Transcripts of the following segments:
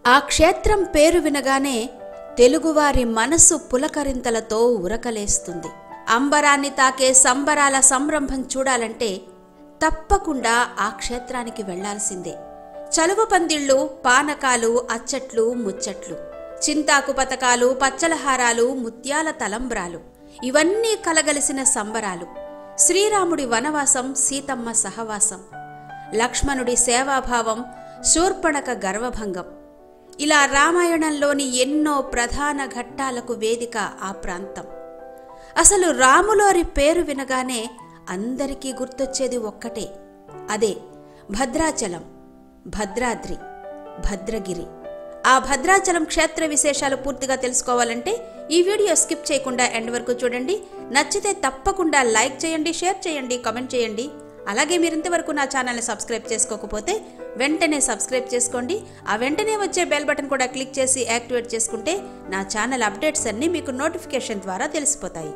ఆ క్షేత్రం పేరు వినగానే తెలుగువారి మనసు పులకరింతలతో ఉరకలేస్తుంది అంబరాన్ని తాకే సంబరాల సంరంభం చూడాలంటే తప్పకుండా ఆ క్షేత్రానికి వెళ్లాల్సిందే చలువ పందిళ్ళు పానకాలు అచ్చట్లు ముచ్చట్లు చింతాకు పతకాలు పచ్చలహారాలు ముత్యాల తలంబ్రాలు ఇవన్నీ కలగలిసిన సంబరాలు శ్రీరాముడి వనవాసం సీతమ్మ సహవాసం లక్ష్మణుడి సేవాభావం శూర్పణక గర్వభంగం ఇలా రామాయణంలోని ఎన్నో ప్రధాన ఘట్టాలకు వేదిక ఆ ప్రాంతం అసలు రాములోరి పేరు వినగానే అందరికీ గుర్తొచ్చేది ఒక్కటే అదే భద్రాచలం భద్రాద్రి భద్రగిరి ఆ భద్రాచలం క్షేత్ర విశేషాలు పూర్తిగా తెలుసుకోవాలంటే ఈ వీడియో స్కిప్ చేయకుండా ఎండ్ వరకు చూడండి నచ్చితే తప్పకుండా లైక్ చేయండి షేర్ చేయండి కామెంట్ చేయండి అలాగే మీరు ఇంతవరకు నా ఛానల్ని సబ్స్క్రైబ్ చేసుకోకపోతే వెంటనే సబ్స్క్రైబ్ చేసుకోండి ఆ వెంటనే వచ్చే బెల్ బటన్ కూడా క్లిక్ చేసి యాక్టివేట్ చేసుకుంటే నా ఛానల్ అప్డేట్స్ అన్నీ మీకు నోటిఫికేషన్ ద్వారా తెలిసిపోతాయి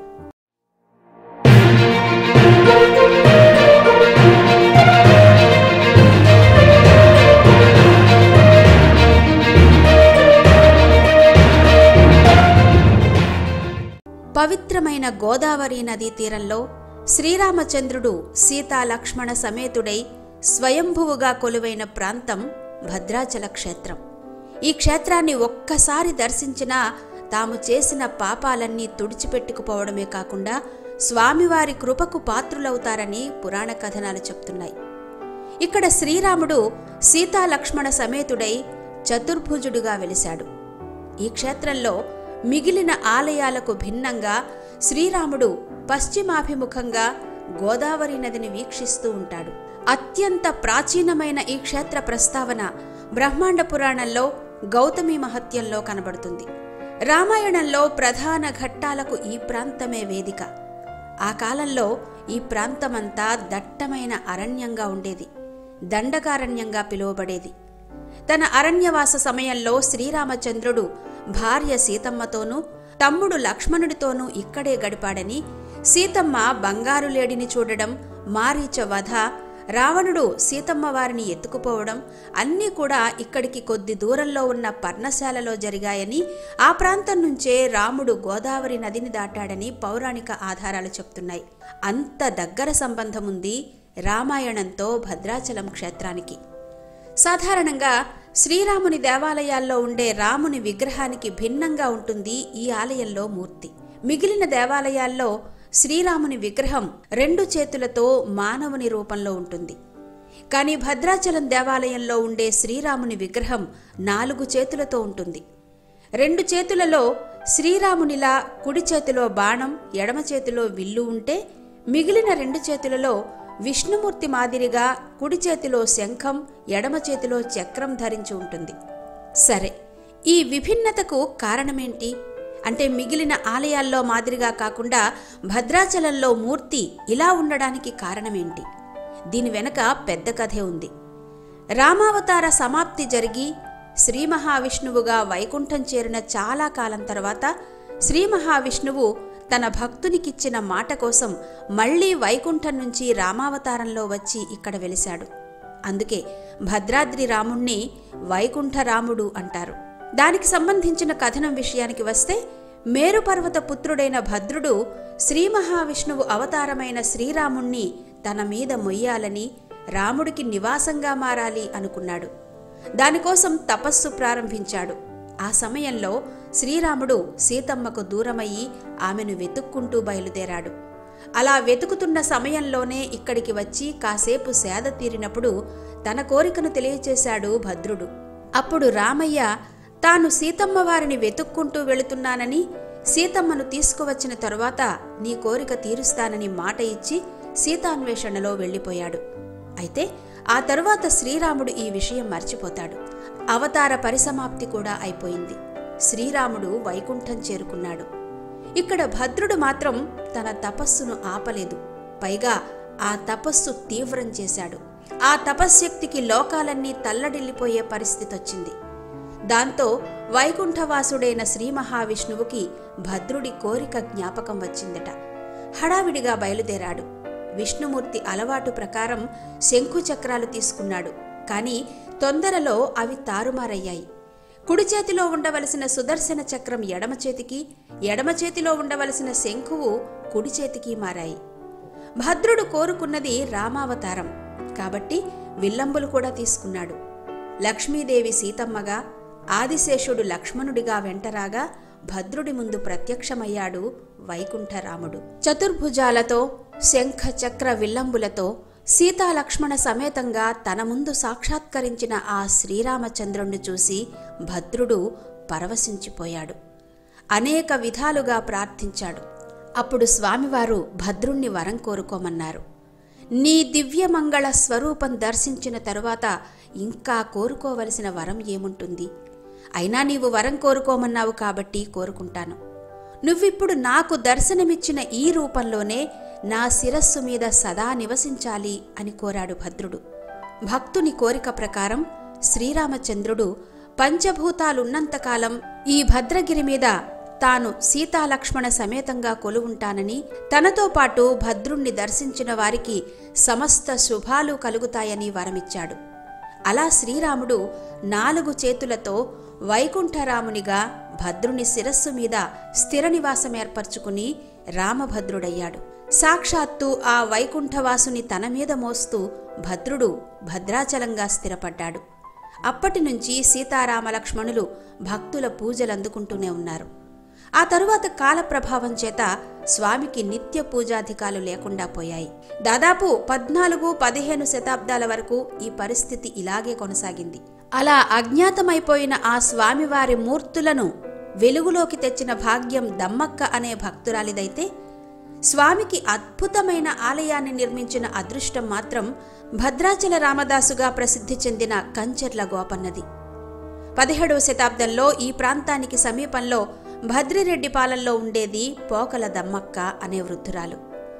పవిత్రమైన గోదావరి నదీ తీరంలో శ్రీరామచంద్రుడు సీతా లక్ష్మణ సమేతుడై స్వయంభువుగా కొలువైన ప్రాంతం భద్రాచల క్షేత్రం ఈ క్షేత్రాన్ని ఒక్కసారి దర్శించినా తాము చేసిన పాపాలన్నీ తుడిచిపెట్టుకుపోవడమే కాకుండా స్వామివారి కృపకు పాత్రులవుతారని పురాణ కథనాలు చెప్తున్నాయి ఇక్కడ శ్రీరాముడు సీతా లక్ష్మణ సమేతుడై చతుర్భుజుడుగా వెలిశాడు ఈ క్షేత్రంలో మిగిలిన ఆలయాలకు భిన్నంగా శ్రీరాముడు పశ్చిమాభిముఖంగా గోదావరి నదిని వీక్షిస్తూ ఉంటాడు అత్యంత ప్రాచీనమైన ఈ క్షేత్ర ప్రస్తావన బ్రహ్మాండ పురాణంలో గౌతమి మహత్యంలో కనబడుతుంది రామాయణంలో ప్రధాన ఘట్టాలకు ఈ ప్రాంతమే వేదిక ఆ కాలంలో ఈ ప్రాంతమంతా దట్టమైన అరణ్యంగా ఉండేది దండకారణ్యంగా పిలువబడేది తన అరణ్యవాస సమయంలో శ్రీరామచంద్రుడు భార్య సీతమ్మతోనూ తమ్ముడు లక్ష్మణుడితోనూ ఇక్కడే గడిపాడని సీతమ్మ బంగారు లేడిని చూడడం మారీచ వధ రావణుడు సీతమ్మ వారిని ఎత్తుకుపోవడం అన్నీ కూడా ఇక్కడికి కొద్ది దూరంలో ఉన్న పర్ణశాలలో జరిగాయని ఆ ప్రాంతం నుంచే రాముడు గోదావరి నదిని దాటాడని పౌరాణిక ఆధారాలు చెప్తున్నాయి అంత దగ్గర సంబంధం ఉంది రామాయణంతో భద్రాచలం క్షేత్రానికి సాధారణంగా శ్రీరాముని దేవాలయాల్లో ఉండే రాముని విగ్రహానికి భిన్నంగా ఉంటుంది ఈ ఆలయంలో మూర్తి మిగిలిన దేవాలయాల్లో శ్రీరాముని విగ్రహం రెండు చేతులతో మానవుని రూపంలో ఉంటుంది కానీ భద్రాచలం దేవాలయంలో ఉండే శ్రీరాముని విగ్రహం నాలుగు చేతులతో ఉంటుంది రెండు చేతులలో శ్రీరామునిలా కుడి చేతిలో బాణం ఎడమ చేతిలో విల్లు ఉంటే మిగిలిన రెండు చేతులలో విష్ణుమూర్తి మాదిరిగా కుడి చేతిలో శంఖం ఎడమ చేతిలో చక్రం ధరించి ఉంటుంది సరే ఈ విభిన్నతకు కారణమేంటి అంటే మిగిలిన ఆలయాల్లో మాదిరిగా కాకుండా భద్రాచలంలో మూర్తి ఇలా ఉండడానికి కారణమేంటి దీని వెనక పెద్ద కథే ఉంది రామావతార సమాప్తి జరిగి శ్రీ మహావిష్ణువుగా వైకుంఠం చేరిన చాలా కాలం తర్వాత శ్రీ మహావిష్ణువు తన భక్తునికిచ్చిన మాట కోసం మళ్లీ వైకుంఠం నుంచి రామావతారంలో వచ్చి ఇక్కడ వెలిశాడు అందుకే భద్రాద్రి రాముణ్ణి వైకుంఠ రాముడు అంటారు దానికి సంబంధించిన కథనం విషయానికి వస్తే మేరుపర్వత పుత్రుడైన భద్రుడు శ్రీ మహావిష్ణువు అవతారమైన శ్రీరాముణ్ణి తన మీద మొయ్యాలని రాముడికి నివాసంగా మారాలి అనుకున్నాడు దానికోసం తపస్సు ప్రారంభించాడు ఆ సమయంలో శ్రీరాముడు సీతమ్మకు దూరమయ్యి ఆమెను వెతుక్కుంటూ బయలుదేరాడు అలా వెతుకుతున్న సమయంలోనే ఇక్కడికి వచ్చి కాసేపు సేద తీరినప్పుడు తన కోరికను తెలియచేశాడు భద్రుడు అప్పుడు రామయ్య తాను సీతమ్మ వారిని వెతుక్కుంటూ వెళుతున్నానని సీతమ్మను తీసుకువచ్చిన తరువాత నీ కోరిక తీరుస్తానని మాట ఇచ్చి సీతాన్వేషణలో వెళ్ళిపోయాడు అయితే ఆ తరువాత శ్రీరాముడు ఈ విషయం మర్చిపోతాడు అవతార పరిసమాప్తి కూడా అయిపోయింది శ్రీరాముడు వైకుంఠం చేరుకున్నాడు ఇక్కడ భద్రుడు మాత్రం తన తపస్సును ఆపలేదు పైగా ఆ తపస్సు తీవ్రం చేశాడు ఆ తపశ్శక్తికి లోకాలన్నీ తల్లడిల్లిపోయే పరిస్థితి వచ్చింది దాంతో వైకుంఠవాసుడైన శ్రీ మహావిష్ణువుకి భద్రుడి కోరిక జ్ఞాపకం వచ్చిందట హడావిడిగా బయలుదేరాడు విష్ణుమూర్తి అలవాటు ప్రకారం శంఖు చక్రాలు తీసుకున్నాడు కాని తొందరలో అవి తారుమారయ్యాయి కుడి చేతిలో ఉండవలసిన సుదర్శన చక్రం ఎడమ చేతికి ఎడమ చేతిలో ఉండవలసిన శంఖువు కుడి చేతికి మారాయి భద్రుడు కోరుకున్నది రామావతారం కాబట్టి విల్లంబులు కూడా తీసుకున్నాడు లక్ష్మీదేవి సీతమ్మగా ఆదిశేషుడు లక్ష్మణుడిగా వెంటరాగా భద్రుడి ముందు ప్రత్యక్షమయ్యాడు వైకుంఠరాముడు చతుర్భుజాలతో శంఖ చక్ర విల్లంబులతో సీతాలక్ష్మణ సమేతంగా తన ముందు సాక్షాత్కరించిన ఆ శ్రీరామచంద్రుణ్ణి చూసి భద్రుడు పరవశించిపోయాడు అనేక విధాలుగా ప్రార్థించాడు అప్పుడు స్వామివారు భద్రుణ్ణి వరం కోరుకోమన్నారు నీ దివ్యమంగళ స్వరూపం దర్శించిన తరువాత ఇంకా కోరుకోవలసిన వరం ఏముంటుంది అయినా నీవు వరం కోరుకోమన్నావు కాబట్టి కోరుకుంటాను నువ్విప్పుడు నాకు దర్శనమిచ్చిన ఈ రూపంలోనే నా శిరస్సు మీద సదా నివసించాలి అని కోరాడు భద్రుడు భక్తుని కోరిక ప్రకారం శ్రీరామచంద్రుడు పంచభూతాలున్నంతకాలం ఈ భద్రగిరి మీద తాను సీతాలక్ష్మణ సమేతంగా కొలువుంటానని తనతో పాటు భద్రుణ్ణి దర్శించిన వారికి సమస్త శుభాలు కలుగుతాయని వరమిచ్చాడు అలా శ్రీరాముడు నాలుగు చేతులతో వైకుంఠరామునిగా భద్రుని శిరస్సు మీద స్థిర నివాసం ఏర్పరచుకుని రామభద్రుడయ్యాడు సాక్షాత్తు ఆ వైకుంఠవాసుని తన మీద మోస్తూ భద్రుడు భద్రాచలంగా స్థిరపడ్డాడు అప్పటి నుంచి సీతారామ లక్ష్మణులు భక్తుల పూజలందుకుంటూనే ఉన్నారు ఆ తరువాత కాల ప్రభావం చేత స్వామికి నిత్య పూజాధికాలు లేకుండా పోయాయి దాదాపు పద్నాలుగు పదిహేను శతాబ్దాల వరకు ఈ పరిస్థితి ఇలాగే కొనసాగింది అలా అజ్ఞాతమైపోయిన ఆ స్వామివారి మూర్తులను వెలుగులోకి తెచ్చిన భాగ్యం దమ్మక్క అనే భక్తురాలిదైతే స్వామికి అద్భుతమైన ఆలయాన్ని నిర్మించిన అదృష్టం మాత్రం భద్రాచల రామదాసుగా ప్రసిద్ధి చెందిన కంచెర్ల గోపన్నది పదిహేడవ శతాబ్దంలో ఈ ప్రాంతానికి సమీపంలో భద్రిరెడ్డి పాలెంలో ఉండేది పోకల దమ్మక్క అనే వృద్ధురాలు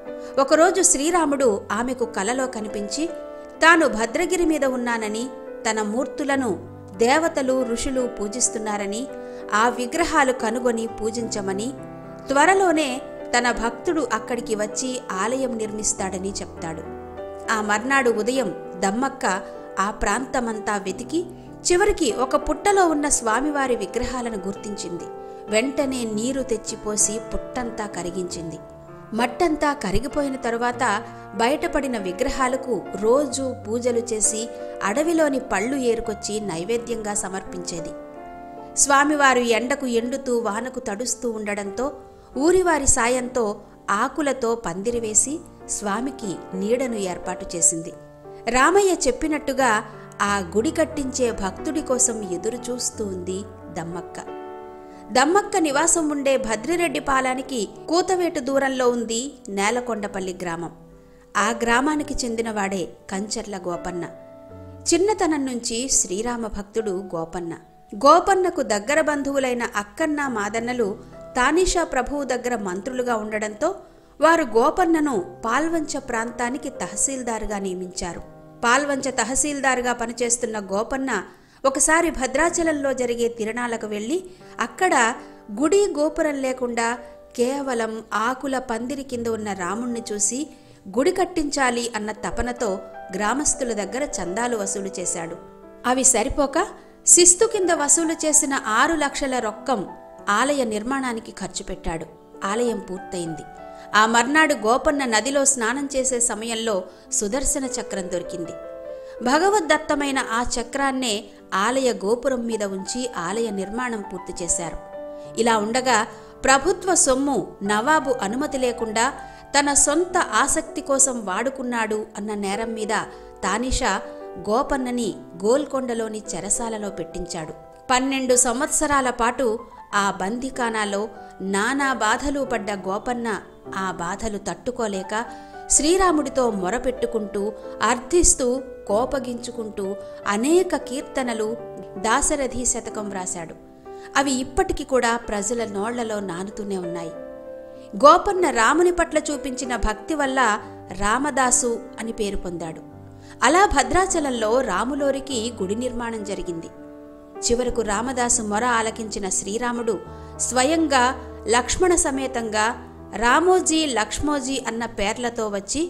ఒకరోజు శ్రీరాముడు ఆమెకు కలలో కనిపించి తాను భద్రగిరి మీద ఉన్నానని తన మూర్తులను దేవతలు ఋషులు పూజిస్తున్నారని ఆ విగ్రహాలు కనుగొని పూజించమని త్వరలోనే తన భక్తుడు అక్కడికి వచ్చి ఆలయం నిర్మిస్తాడని చెప్తాడు ఆ మర్నాడు ఉదయం దమ్మక్క ఆ ప్రాంతమంతా వెతికి చివరికి ఒక పుట్టలో ఉన్న స్వామివారి విగ్రహాలను గుర్తించింది వెంటనే నీరు తెచ్చిపోసి పుట్టంతా కరిగించింది మట్టంతా కరిగిపోయిన తరువాత బయటపడిన విగ్రహాలకు రోజూ పూజలు చేసి అడవిలోని పళ్ళు ఏరుకొచ్చి నైవేద్యంగా సమర్పించేది స్వామివారు ఎండకు ఎండుతూ వానకు తడుస్తూ ఉండడంతో ఊరివారి సాయంతో ఆకులతో పందిరివేసి స్వామికి నీడను ఏర్పాటు చేసింది రామయ్య చెప్పినట్టుగా ఆ గుడి కట్టించే భక్తుడి కోసం ఎదురు చూస్తూ ఉంది దమ్మక్క దమ్మక్క నివాసం ఉండే భద్రిరెడ్డి పాలానికి కూతవేటు దూరంలో ఉంది నేలకొండపల్లి గ్రామం ఆ గ్రామానికి చెందినవాడే కంచర్ల గోపన్న చిన్నతనం నుంచి శ్రీరామ భక్తుడు గోపన్న గోపన్నకు దగ్గర బంధువులైన అక్కన్న మాదన్నలు తానీషా ప్రభువు దగ్గర మంత్రులుగా ఉండడంతో వారు గోపన్నను పాల్వంచ ప్రాంతానికి తహసీల్దారుగా నియమించారు పాల్వంచ తహసీల్దారుగా పనిచేస్తున్న గోపన్న ఒకసారి భద్రాచలంలో జరిగే తిరణాలకు వెళ్ళి అక్కడ గుడి గోపురం లేకుండా కేవలం ఆకుల పందిరి కింద ఉన్న రాముణ్ణి చూసి గుడి కట్టించాలి అన్న తపనతో గ్రామస్తుల దగ్గర చందాలు వసూలు చేశాడు అవి సరిపోక శిస్తు కింద వసూలు చేసిన ఆరు లక్షల రొక్కం ఆలయ నిర్మాణానికి ఖర్చు పెట్టాడు ఆలయం పూర్తయింది ఆ మర్నాడు గోపన్న నదిలో స్నానం చేసే సమయంలో సుదర్శన చక్రం దొరికింది భగవద్దత్తమైన ఆ చక్రాన్నే ఆలయ గోపురం మీద ఉంచి ఆలయ నిర్మాణం పూర్తి చేశారు ఇలా ఉండగా ప్రభుత్వ సొమ్ము నవాబు అనుమతి లేకుండా తన సొంత ఆసక్తి కోసం వాడుకున్నాడు అన్న నేరం మీద తానిషా గోపన్నని గోల్కొండలోని చెరసాలలో పెట్టించాడు పన్నెండు సంవత్సరాల పాటు ఆ బందికానాలో నానా బాధలు పడ్డ గోపన్న ఆ బాధలు తట్టుకోలేక శ్రీరాముడితో మొరపెట్టుకుంటూ అర్థిస్తూ కోపగించుకుంటూ అనేక కీర్తనలు దాశరథి శతకం వ్రాశాడు అవి ఇప్పటికి కూడా ప్రజల నోళ్లలో నానుతూనే ఉన్నాయి గోపన్న రాముని పట్ల చూపించిన భక్తి వల్ల రామదాసు అని పేరు పొందాడు అలా భద్రాచలంలో రాములోరికి గుడి నిర్మాణం జరిగింది చివరకు రామదాసు మొర ఆలకించిన శ్రీరాముడు స్వయంగా లక్ష్మణ సమేతంగా రామోజీ లక్ష్మోజీ అన్న పేర్లతో వచ్చి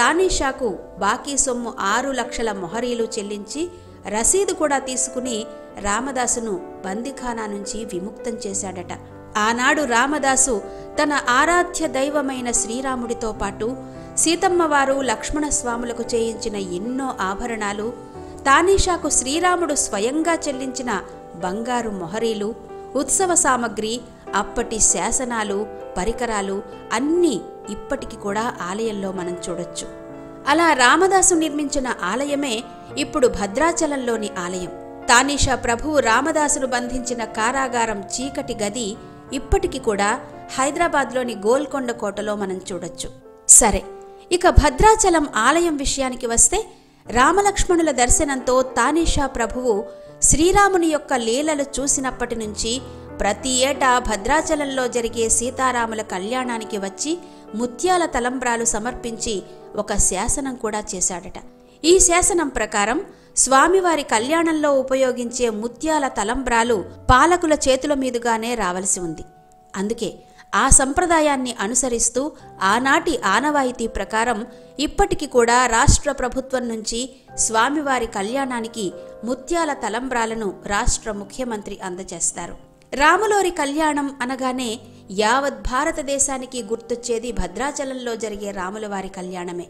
తానీషాకు బాకీ సొమ్ము ఆరు లక్షల మొహరీలు చెల్లించి రసీదు కూడా తీసుకుని రామదాసును బందిఖానా నుంచి విముక్తం చేశాడట ఆనాడు రామదాసు తన ఆరాధ్య దైవమైన శ్రీరాముడితో పాటు సీతమ్మవారు లక్ష్మణస్వాములకు చేయించిన ఎన్నో ఆభరణాలు తానీషాకు శ్రీరాముడు స్వయంగా చెల్లించిన బంగారు మొహరీలు ఉత్సవ సామగ్రి అప్పటి శాసనాలు పరికరాలు అన్నీ ఇప్పటికి కూడా ఆలయంలో మనం చూడొచ్చు అలా రామదాసు నిర్మించిన ఆలయమే ఇప్పుడు భద్రాచలంలోని ఆలయం తానీషా ప్రభువు రామదాసును బంధించిన కారాగారం చీకటి గది ఇప్పటికి కూడా హైదరాబాద్లోని గోల్కొండ కోటలో మనం చూడొచ్చు సరే ఇక భద్రాచలం ఆలయం విషయానికి వస్తే రామలక్ష్మణుల దర్శనంతో తానీషా ప్రభువు శ్రీరాముని యొక్క లీలలు చూసినప్పటి నుంచి ప్రతి ఏటా భద్రాచలంలో జరిగే సీతారాముల కళ్యాణానికి వచ్చి ముత్యాల తలంబ్రాలు సమర్పించి ఒక శాసనం కూడా చేశాడట ఈ శాసనం ప్రకారం స్వామివారి కళ్యాణంలో ఉపయోగించే ముత్యాల తలంబ్రాలు పాలకుల చేతుల మీదుగానే రావలసి ఉంది అందుకే ఆ సంప్రదాయాన్ని అనుసరిస్తూ ఆనాటి ఆనవాయితీ ప్రకారం ఇప్పటికి కూడా రాష్ట్ర ప్రభుత్వం నుంచి స్వామివారి కళ్యాణానికి ముత్యాల తలంబ్రాలను రాష్ట్ర ముఖ్యమంత్రి అందజేస్తారు రాములోరి కళ్యాణం అనగానే యావత్ భారతదేశానికి గుర్తొచ్చేది భద్రాచలంలో జరిగే రాములవారి కళ్యాణమే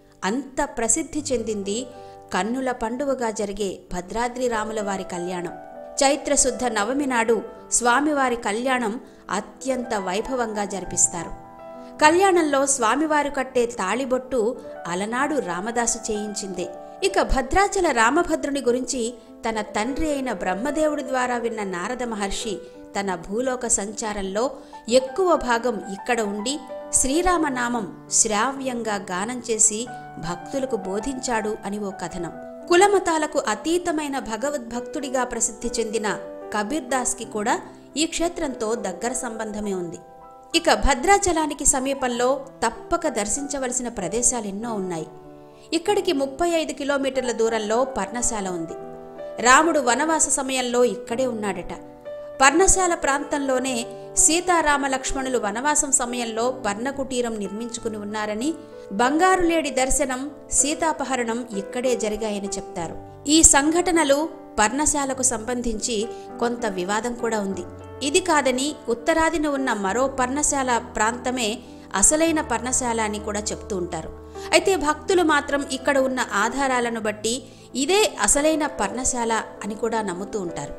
అంత ప్రసిద్ధి చెందింది కన్నుల పండువగా జరిగే భద్రాద్రి రాముల వారి కళ్యాణం చైత్రశుద్ధ నవమి నాడు స్వామివారి కళ్యాణం అత్యంత వైభవంగా జరిపిస్తారు కళ్యాణంలో స్వామివారు కట్టే తాళిబొట్టు అలనాడు రామదాసు చేయించిందే ఇక భద్రాచల రామభద్రుని గురించి తన తండ్రి అయిన బ్రహ్మదేవుడి ద్వారా విన్న నారద మహర్షి తన భూలోక సంచారంలో ఎక్కువ భాగం ఇక్కడ ఉండి శ్రీరామనామం శ్రావ్యంగా గానం చేసి భక్తులకు బోధించాడు అని ఓ కథనం కులమతాలకు అతీతమైన భగవద్భక్తుడిగా ప్రసిద్ధి చెందిన కబీర్ దాస్కి కూడా ఈ క్షేత్రంతో దగ్గర సంబంధమే ఉంది ఇక భద్రాచలానికి సమీపంలో తప్పక దర్శించవలసిన ప్రదేశాలెన్నో ఉన్నాయి ఇక్కడికి ముప్పై ఐదు కిలోమీటర్ల దూరంలో పర్ణశాల ఉంది రాముడు వనవాస సమయంలో ఇక్కడే ఉన్నాడట పర్ణశాల ప్రాంతంలోనే సీతారామ లక్ష్మణులు వనవాసం సమయంలో పర్ణకుటీరం నిర్మించుకుని ఉన్నారని బంగారులేడి దర్శనం సీతాపహరణం ఇక్కడే జరిగాయని చెప్తారు ఈ సంఘటనలు పర్ణశాలకు సంబంధించి కొంత వివాదం కూడా ఉంది ఇది కాదని ఉత్తరాదిన ఉన్న మరో పర్ణశాల ప్రాంతమే అసలైన పర్ణశాల అని కూడా చెప్తూ ఉంటారు అయితే భక్తులు మాత్రం ఇక్కడ ఉన్న ఆధారాలను బట్టి ఇదే అసలైన పర్ణశాల అని కూడా నమ్ముతూ ఉంటారు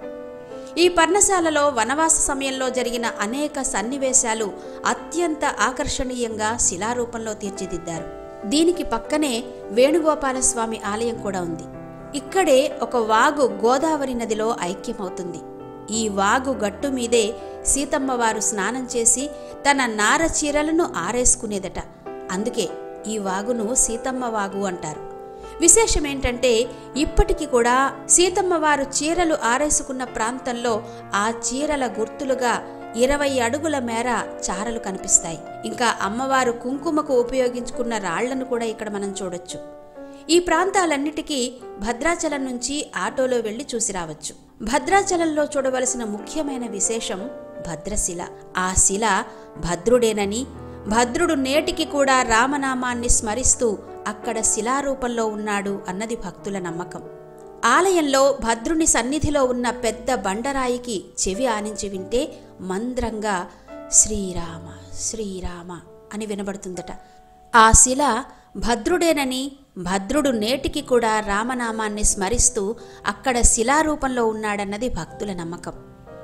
ఈ పర్ణశాలలో వనవాస సమయంలో జరిగిన అనేక సన్నివేశాలు అత్యంత ఆకర్షణీయంగా శిలారూపంలో తీర్చిదిద్దారు దీనికి పక్కనే వేణుగోపాలస్వామి ఆలయం కూడా ఉంది ఇక్కడే ఒక వాగు గోదావరి నదిలో ఐక్యమవుతుంది ఈ వాగు గట్టు మీదే సీతమ్మవారు స్నానం చేసి తన నార చీరలను ఆరేసుకునేదట అందుకే ఈ వాగును సీతమ్మ వాగు అంటారు విశేషం ఏంటంటే ఇప్పటికి కూడా సీతమ్మ వారు చీరలు ఆరేసుకున్న ప్రాంతంలో ఆ చీరల గుర్తులుగా ఇరవై అడుగుల మేర చారలు కనిపిస్తాయి ఇంకా అమ్మవారు కుంకుమకు ఉపయోగించుకున్న రాళ్లను కూడా ఇక్కడ మనం చూడొచ్చు ఈ ప్రాంతాలన్నిటికీ భద్రాచలం నుంచి ఆటోలో వెళ్లి చూసి రావచ్చు భద్రాచలంలో చూడవలసిన ముఖ్యమైన విశేషం భద్రశిల ఆ శిల భద్రుడేనని భద్రుడు నేటికి కూడా రామనామాన్ని స్మరిస్తూ అక్కడ శిలారూపంలో ఉన్నాడు అన్నది భక్తుల నమ్మకం ఆలయంలో భద్రుని సన్నిధిలో ఉన్న పెద్ద బండరాయికి చెవి ఆనించి వింటే మంద్రంగా శ్రీరామ శ్రీరామ అని వినబడుతుందట ఆ శిల భద్రుడేనని భద్రుడు నేటికి కూడా రామనామాన్ని స్మరిస్తూ అక్కడ శిలారూపంలో ఉన్నాడన్నది భక్తుల నమ్మకం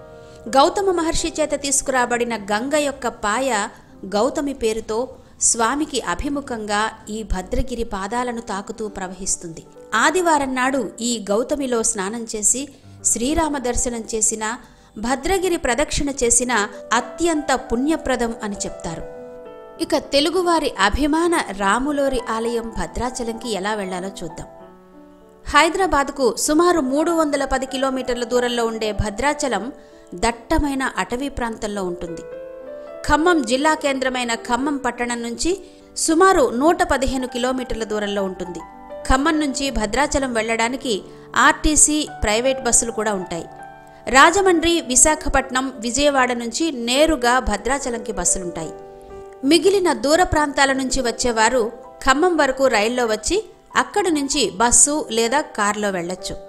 గౌతమ మహర్షి చేత తీసుకురాబడిన గంగ యొక్క పాయ గౌతమి పేరుతో స్వామికి అభిముఖంగా ఈ భద్రగిరి పాదాలను తాకుతూ ప్రవహిస్తుంది ఆదివారం నాడు ఈ గౌతమిలో స్నానం చేసి శ్రీరామ దర్శనం చేసిన భద్రగిరి ప్రదక్షిణ చేసిన అత్యంత పుణ్యప్రదం అని చెప్తారు ఇక తెలుగువారి అభిమాన రాములోరి ఆలయం భద్రాచలంకి ఎలా వెళ్లాలో చూద్దాం హైదరాబాద్కు సుమారు మూడు వందల పది కిలోమీటర్ల దూరంలో ఉండే భద్రాచలం దట్టమైన అటవీ ప్రాంతంలో ఉంటుంది ఖమ్మం జిల్లా కేంద్రమైన ఖమ్మం పట్టణం నుంచి సుమారు నూట పదిహేను కిలోమీటర్ల దూరంలో ఉంటుంది ఖమ్మం నుంచి భద్రాచలం వెళ్ళడానికి ఆర్టీసీ ప్రైవేట్ బస్సులు కూడా ఉంటాయి రాజమండ్రి విశాఖపట్నం విజయవాడ నుంచి నేరుగా భద్రాచలంకి బస్సులుంటాయి మిగిలిన దూర ప్రాంతాల నుంచి వచ్చేవారు ఖమ్మం వరకు రైల్లో వచ్చి అక్కడి నుంచి బస్సు లేదా కారులో వెళ్ళొచ్చు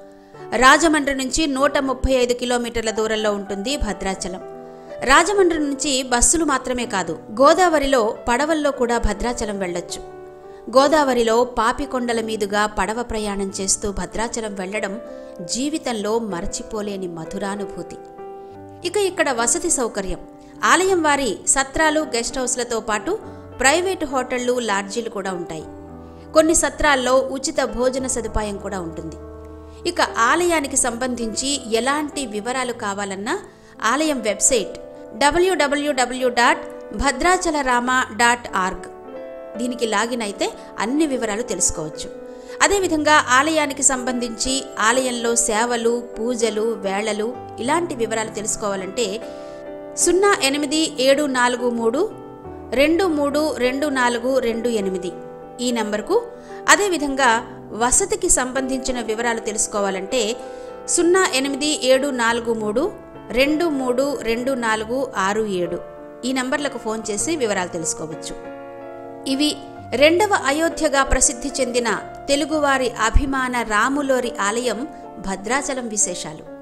రాజమండ్రి నుంచి నూట ముప్పై ఐదు కిలోమీటర్ల దూరంలో ఉంటుంది భద్రాచలం రాజమండ్రి నుంచి బస్సులు మాత్రమే కాదు గోదావరిలో పడవల్లో కూడా భద్రాచలం వెళ్ళొచ్చు గోదావరిలో పాపికొండల మీదుగా పడవ ప్రయాణం చేస్తూ భద్రాచలం వెళ్లడం జీవితంలో మరచిపోలేని మధురానుభూతి ఇక ఇక్కడ వసతి సౌకర్యం ఆలయం వారి సత్రాలు గెస్ట్ హౌస్లతో పాటు ప్రైవేటు హోటళ్లు లాడ్జీలు కూడా ఉంటాయి కొన్ని సత్రాల్లో ఉచిత భోజన సదుపాయం కూడా ఉంటుంది ఇక ఆలయానికి సంబంధించి ఎలాంటి వివరాలు కావాలన్నా ఆలయం website W W W dot Bhadrachalarama dot org దీనికి లాగిన్ అయితే అన్ని వివరాలు తెలుసుకోవచ్చు అదేవిధంగా ఆలయానికి సంబంధించి ఆలయంలో సేవలు పూజలు వేళలు ఇలాంటి వివరాలు తెలుసుకోవాలంటే సున్నా ఎనిమిది ఏడు నాలుగు మూడు రెండు మూడు రెండు నాలుగు రెండు ఎనిమిది ఈ నంబర్కు అదేవిధంగా వసతికి సంబంధించిన వివరాలు తెలుసుకోవాలంటే సున్నా ఎనిమిది ఏడు నాలుగు మూడు రెండు మూడు రెండు నాలుగు ఆరు ఏడు ఈ నంబర్లకు ఫోన్ చేసి వివరాలు తెలుసుకోవచ్చు ఇవి రెండవ అయోధ్యగా ప్రసిద్ధి చెందిన తెలుగువారి అభిమాన రాములోరి ఆలయం భద్రాచలం విశేషాలు